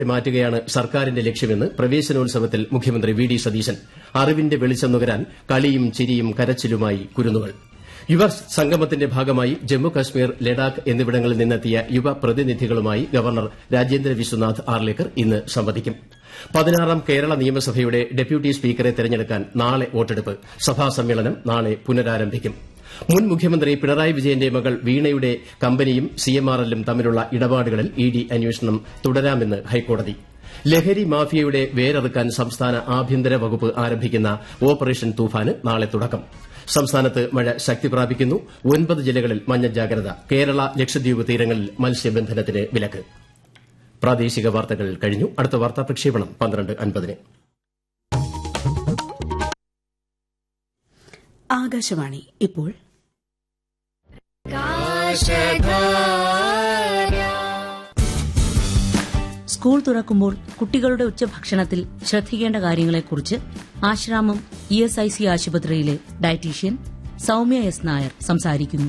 മാറ്റുകയാണ് സർക്കാരിന്റെ ലക്ഷ്യമെന്ന് പ്രവേശനോത്സവത്തിൽ മുഖ്യമന്ത്രി വി ഡി സതീശൻ അറിവിന്റെ വെളിച്ചം നുകരാൻ കളിയും ചിരിയും കരച്ചിലുമായി കുരുന്നുകൾ യുവ സംഗമത്തിന്റെ ഭാഗമായി ജമ്മു കശ്മീർ ലഡാക്ക് എന്നിവിടങ്ങളിൽ നിന്നെത്തിയ യുവ പ്രതിനിധികളുമായി ഗവർണർ രാജേന്ദ്ര വിശ്വനാഥ് ആർലേക്കർ ഇന്ന് സംവദിക്കും പതിനാറാം കേരള നിയമസഭയുടെ ഡെപ്യൂട്ടി സ്പീക്കറെ തെരഞ്ഞെടുക്കാൻ നാളെ വോട്ടെടുപ്പ് സഭാ സമ്മേളനം നാളെ പുനരാരംഭിക്കും മുൻ മുഖ്യമന്ത്രി പിണറായി വിജയന്റെ മകൾ വീണയുടെ കമ്പനിയും സിഎംആർഎല്ലും തമ്മിലുള്ള ഇടപാടുകളിൽ ഇ ഡി അന്വേഷണം തുടരാമെന്ന് ഹൈക്കോടതി ലഹരി മാഫിയയുടെ വേരറുക്കാൻ സംസ്ഥാന ആഭ്യന്തര വകുപ്പ് ആരംഭിക്കുന്ന ഓപ്പറേഷൻ തൂഫാന് നാളെ തുടക്കം സംസ്ഥാനത്ത് മഴ ശക്തി പ്രാപിക്കുന്നു ഒൻപത് ജില്ലകളിൽ മഞ്ഞ ജാഗ്രത കേരള ലക്ഷദ്വീപ് തീരങ്ങളിൽ മത്സ്യബന്ധനത്തിന് വിലക്ക് പ്രാദേശിക വാർത്തകൾ കഴിഞ്ഞു അടുത്ത വാർത്താ പ്രക്ഷേപണം പന്ത്രണ്ട് അൻപതിന് ആകാശവാണി ഇപ്പോൾ സ്കൂൾ തുറക്കുമ്പോൾ കുട്ടികളുടെ ഉച്ചഭക്ഷണത്തിൽ ശ്രദ്ധിക്കേണ്ട കാര്യങ്ങളെക്കുറിച്ച് Asramam E S I C ആശുപത്രിയിലെ ഡയറ്റീഷ്യൻ സൌമ്യ എസ് നായർ സംസാരിക്കുന്നു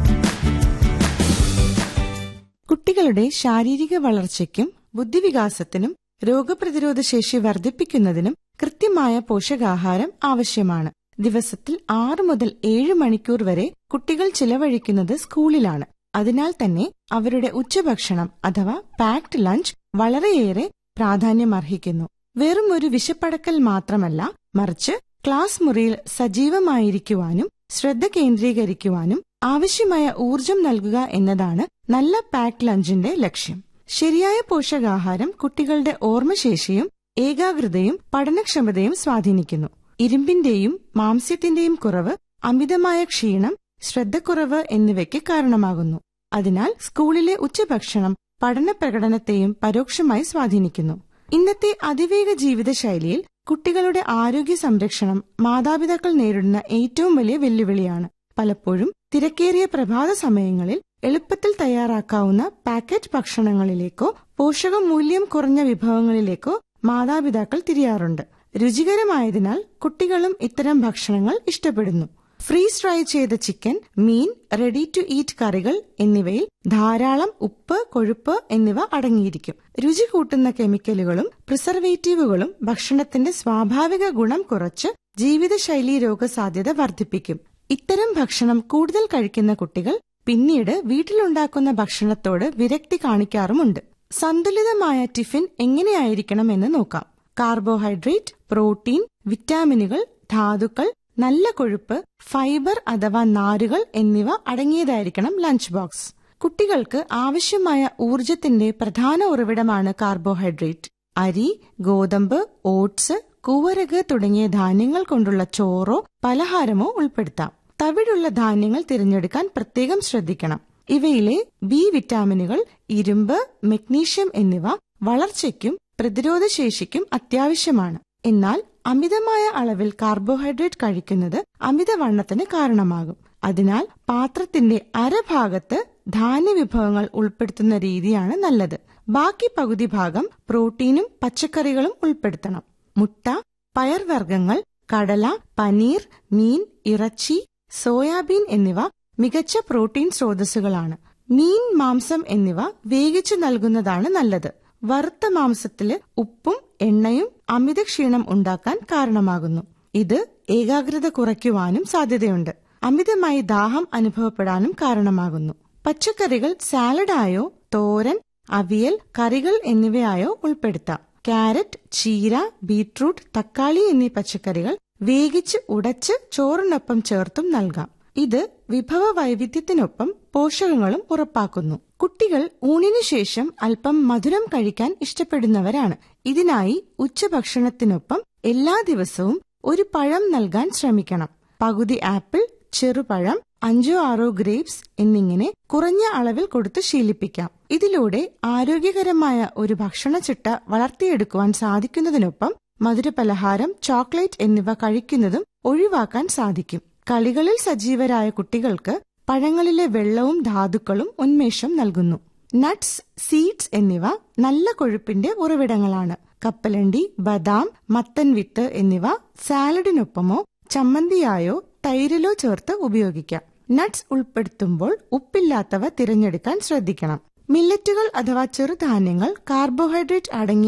കുട്ടികളുടെ ശാരീരിക വളർച്ചയ്ക്കും ബുദ്ധിവികാസത്തിനും രോഗപ്രതിരോധ ശേഷി വർദ്ധിപ്പിക്കുന്നതിനും കൃത്യമായ പോഷകാഹാരം ആവശ്യമാണ് ദിവസത്തിൽ ആറ് മുതൽ ഏഴ് മണിക്കൂർ വരെ കുട്ടികൾ ചിലവഴിക്കുന്നത് സ്കൂളിലാണ് അതിനാൽ തന്നെ അവരുടെ ഉച്ചഭക്ഷണം അഥവാ പാക്ഡ് ലഞ്ച് വളരെയേറെ പ്രാധാന്യമർഹിക്കുന്നു വെറും ഒരു വിശപ്പടക്കൽ മാത്രമല്ല മറിച്ച് ക്ലാസ് മുറിയിൽ സജീവമായിരിക്കുവാനും ശ്രദ്ധ കേന്ദ്രീകരിക്കുവാനും ആവശ്യമായ ഊർജം നൽകുക എന്നതാണ് നല്ല പാക്ഡ് ലഞ്ചിന്റെ ലക്ഷ്യം ശരിയായ പോഷകാഹാരം കുട്ടികളുടെ ഓർമ്മശേഷിയും ഏകാഗ്രതയും പഠനക്ഷമതയും സ്വാധീനിക്കുന്നു ഇരുമ്പിന്റെയും മാംസ്യത്തിന്റെയും കുറവ് അമിതമായ ക്ഷീണം ശ്രദ്ധക്കുറവ് എന്നിവയ്ക്ക് കാരണമാകുന്നു അതിനാൽ സ്കൂളിലെ ഉച്ചഭക്ഷണം പഠന പ്രകടനത്തെയും പരോക്ഷമായി സ്വാധീനിക്കുന്നു ഇന്നത്തെ അതിവേഗ ജീവിതശൈലിയിൽ കുട്ടികളുടെ ആരോഗ്യ സംരക്ഷണം മാതാപിതാക്കൾ നേരിടുന്ന ഏറ്റവും വലിയ വെല്ലുവിളിയാണ് പലപ്പോഴും തിരക്കേറിയ പ്രഭാത സമയങ്ങളിൽ എളുപ്പത്തിൽ തയ്യാറാക്കാവുന്ന പാക്കറ്റ് ഭക്ഷണങ്ങളിലേക്കോ പോഷകമൂല്യം കുറഞ്ഞ വിഭവങ്ങളിലേക്കോ മാതാപിതാക്കൾ തിരിയാറുണ്ട് രുചികരമായതിനാൽ കുട്ടികളും ഇത്തരം ഭക്ഷണങ്ങൾ ഇഷ്ടപ്പെടുന്നു ഫ്രീസ് ഫ്രൈ ചെയ്ത ചിക്കൻ മീൻ റെഡി ടു ഈറ്റ് കറികൾ എന്നിവയിൽ ധാരാളം ഉപ്പ് കൊഴുപ്പ് എന്നിവ അടങ്ങിയിരിക്കും രുചി കൂട്ടുന്ന കെമിക്കലുകളും പ്രിസർവേറ്റീവുകളും ഭക്ഷണത്തിന്റെ സ്വാഭാവിക ഗുണം കുറച്ച് ജീവിതശൈലീ രോഗസാധ്യത വർദ്ധിപ്പിക്കും ഇത്തരം ഭക്ഷണം കൂടുതൽ കഴിക്കുന്ന കുട്ടികൾ പിന്നീട് വീട്ടിലുണ്ടാക്കുന്ന ഭക്ഷണത്തോട് വിരക്തി കാണിക്കാറുമുണ്ട് സന്തുലിതമായ ടിഫിൻ എങ്ങനെയായിരിക്കണം എന്ന് നോക്കാം കാർബോഹൈഡ്രേറ്റ് പ്രോട്ടീൻ വിറ്റാമിനുകൾ ധാതുക്കൾ നല്ല കൊഴുപ്പ് ഫൈബർ അഥവാ നാരുകൾ എന്നിവ അടങ്ങിയതായിരിക്കണം ലഞ്ച് ബോക്സ് കുട്ടികൾക്ക് ആവശ്യമായ ഊർജത്തിന്റെ പ്രധാന ഉറവിടമാണ് കാർബോഹൈഡ്രേറ്റ് അരി ഗോതമ്പ് ഓട്സ് കൂവരക് തുടങ്ങിയ ധാന്യങ്ങൾ കൊണ്ടുള്ള ചോറോ പലഹാരമോ ഉൾപ്പെടുത്താം തവിടുള്ള ധാന്യങ്ങൾ തിരഞ്ഞെടുക്കാൻ പ്രത്യേകം ശ്രദ്ധിക്കണം ഇവയിലെ ബി വിറ്റാമിനുകൾ ഇരുമ്പ് മഗ്നീഷ്യം എന്നിവ വളർച്ചയ്ക്കും പ്രതിരോധശേഷിക്കും അത്യാവശ്യമാണ് എന്നാൽ അമിതമായ അളവിൽ കാർബോഹൈഡ്രേറ്റ് കഴിക്കുന്നത് അമിതവണ്ണത്തിന് കാരണമാകും അതിനാൽ പാത്രത്തിന്റെ അരഭാഗത്ത് ധാന്യവിഭവങ്ങൾ ഉൾപ്പെടുത്തുന്ന രീതിയാണ് നല്ലത് ബാക്കി പകുതി ഭാഗം പ്രോട്ടീനും പച്ചക്കറികളും ഉൾപ്പെടുത്തണം മുട്ട പയർവർഗ്ഗങ്ങൾ കടല പനീർ മീൻ ഇറച്ചി സോയാബീൻ എന്നിവ മികച്ച പ്രോട്ടീൻ സ്രോതസ്സുകളാണ് മീൻ മാംസം എന്നിവ വേവിച്ചു നൽകുന്നതാണ് നല്ലത് വറുത്ത മാംസത്തില് ഉപ്പും എണ്ണയും അമിത ക്ഷീണം ഉണ്ടാക്കാൻ കാരണമാകുന്നു ഇത് ഏകാഗ്രത കുറയ്ക്കുവാനും സാധ്യതയുണ്ട് അമിതമായി ദാഹം അനുഭവപ്പെടാനും കാരണമാകുന്നു പച്ചക്കറികൾ സാലഡായോ തോരൻ അവിയൽ കറികൾ എന്നിവയായോ ഉൾപ്പെടുത്താം ക്യാരറ്റ് ചീര ബീട്രൂട്ട് തക്കാളി എന്നീ പച്ചക്കറികൾ വേവിച്ച് ഉടച്ച് ചോറിനൊപ്പം ചേർത്തും നൽകാം ഇത് വിഭവ വൈവിധ്യത്തിനൊപ്പം പോഷകങ്ങളും ഉറപ്പാക്കുന്നു കുട്ടികൾ ഊണിനു ശേഷം അല്പം മധുരം കഴിക്കാൻ ഇഷ്ടപ്പെടുന്നവരാണ് ഇതിനായി ഉച്ചഭക്ഷണത്തിനൊപ്പം എല്ലാ ദിവസവും ഒരു പഴം നൽകാൻ ശ്രമിക്കണം പകുതി ആപ്പിൾ ചെറുപഴം അഞ്ചോ ആറോ ഗ്രേപ്സ് എന്നിങ്ങനെ കുറഞ്ഞ അളവിൽ കൊടുത്ത് ശീലിപ്പിക്കാം ഇതിലൂടെ ആരോഗ്യകരമായ ഒരു ഭക്ഷണച്ചിട്ട വളർത്തിയെടുക്കുവാൻ സാധിക്കുന്നതിനൊപ്പം മധുരപലഹാരം ചോക്ലേറ്റ് എന്നിവ കഴിക്കുന്നതും ഒഴിവാക്കാൻ സാധിക്കും കളികളിൽ സജീവരായ കുട്ടികൾക്ക് പഴങ്ങളിലെ വെള്ളവും ധാതുക്കളും ഉന്മേഷം നൽകുന്നു നട്ട്സ് സീഡ്സ് എന്നിവ നല്ല കൊഴുപ്പിന്റെ ഉറവിടങ്ങളാണ് കപ്പലണ്ടി ബദാം മത്തൻ വിത്ത് എന്നിവ സാലഡിനൊപ്പമോ ചമ്മന്തിയായോ തൈരിലോ ചേർത്ത് ഉപയോഗിക്കാം നട്ട്സ് ഉൾപ്പെടുത്തുമ്പോൾ ഉപ്പില്ലാത്തവ തിരഞ്ഞെടുക്കാൻ ശ്രദ്ധിക്കണം മില്ലറ്റുകൾ അഥവാ ചെറുധാന്യങ്ങൾ കാർബോഹൈഡ്രേറ്റ് അടങ്ങിയ